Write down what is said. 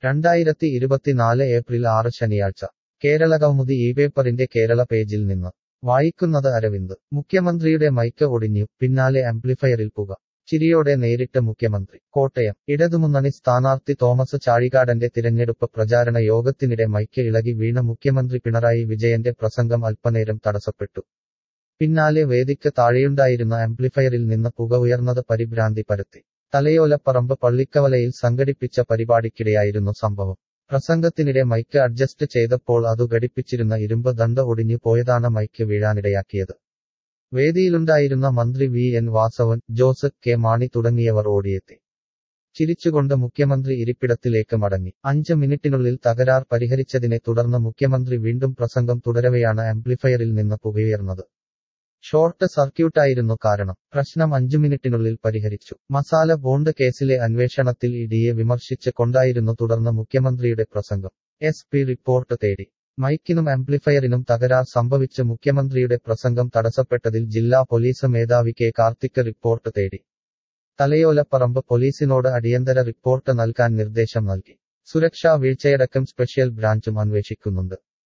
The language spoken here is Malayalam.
രണ്ടായിരത്തി ഇരുപത്തിനാല് ഏപ്രിൽ ആറ് ശനിയാഴ്ച കേരളകൗമുദി ഈ പേപ്പറിന്റെ കേരള പേജിൽ നിന്ന് വായിക്കുന്നത് അരവിന്ദ് മുഖ്യമന്ത്രിയുടെ മൈക്ക് ഒടിഞ്ഞു പിന്നാലെ ആംപ്ലിഫയറിൽ പുക ചിരിയോടെ നേരിട്ട് മുഖ്യമന്ത്രി കോട്ടയം ഇടതുമുന്നണി സ്ഥാനാർത്ഥി തോമസ് ചാഴികാടന്റെ തിരഞ്ഞെടുപ്പ് പ്രചാരണ യോഗത്തിനിടെ മൈക്ക് ഇളകി വീണ മുഖ്യമന്ത്രി പിണറായി വിജയന്റെ പ്രസംഗം അല്പനേരം തടസ്സപ്പെട്ടു പിന്നാലെ വേദിക്ക് താഴെയുണ്ടായിരുന്ന ആംപ്ലിഫയറിൽ നിന്ന് പുക ഉയർന്നത് പരിഭ്രാന്തി പരത്തി തലയോലപ്പറമ്പ് പള്ളിക്കവലയിൽ സംഘടിപ്പിച്ച പരിപാടിക്കിടെയായിരുന്നു സംഭവം പ്രസംഗത്തിനിടെ മൈക്ക് അഡ്ജസ്റ്റ് ചെയ്തപ്പോൾ അതു ഘടിപ്പിച്ചിരുന്ന ഇരുമ്പ് ദണ്ഡ ഒടിഞ്ഞു പോയതാണ് മൈക്ക് വീഴാനിടയാക്കിയത് വേദിയിലുണ്ടായിരുന്ന മന്ത്രി V N Vasavan Joseph K Mani തുടങ്ങിയവർ ഓടിയെത്തി ചിരിച്ചുകൊണ്ട് മുഖ്യമന്ത്രി ഇരിപ്പിടത്തിലേക്ക് മടങ്ങി അഞ്ച് മിനിറ്റിനുള്ളിൽ തകരാർ പരിഹരിച്ചതിനെ തുടർന്ന് മുഖ്യമന്ത്രി വീണ്ടും പ്രസംഗം തുടരവെയാണ് ആംപ്ലിഫയറിൽ നിന്ന് പുകയുയർന്നത് ഷോർട്ട് സർക്യൂട്ടായിരുന്നു കാരണം പ്രശ്നം അഞ്ചു മിനിറ്റിനുള്ളിൽ പരിഹരിച്ചു മസാല ബോണ്ട് കേസിലെ അന്വേഷണത്തിൽ ഇഡിയെ വിമർശിച്ച് കൊണ്ടായിരുന്നു തുടർന്ന് മുഖ്യമന്ത്രിയുടെ പ്രസംഗം എസ് പി റിപ്പോർട്ട് തേടി മൈക്കിനും ആംപ്ലിഫയറിനും തകരാർ സംഭവിച്ച് മുഖ്യമന്ത്രിയുടെ പ്രസംഗം തടസ്സപ്പെട്ടതിൽ ജില്ലാ പോലീസ് മേധാവി കെ കാർത്തിക് റിപ്പോർട്ട് തേടി തലയോലപ്പറമ്പ് പോലീസിനോട് അടിയന്തര റിപ്പോർട്ട് നൽകാൻ നിർദ്ദേശം നൽകി സുരക്ഷാ വീഴ്ചയടക്കം സ്പെഷ്യൽ ബ്രാഞ്ചും അന്വേഷിക്കുന്നുണ്ട്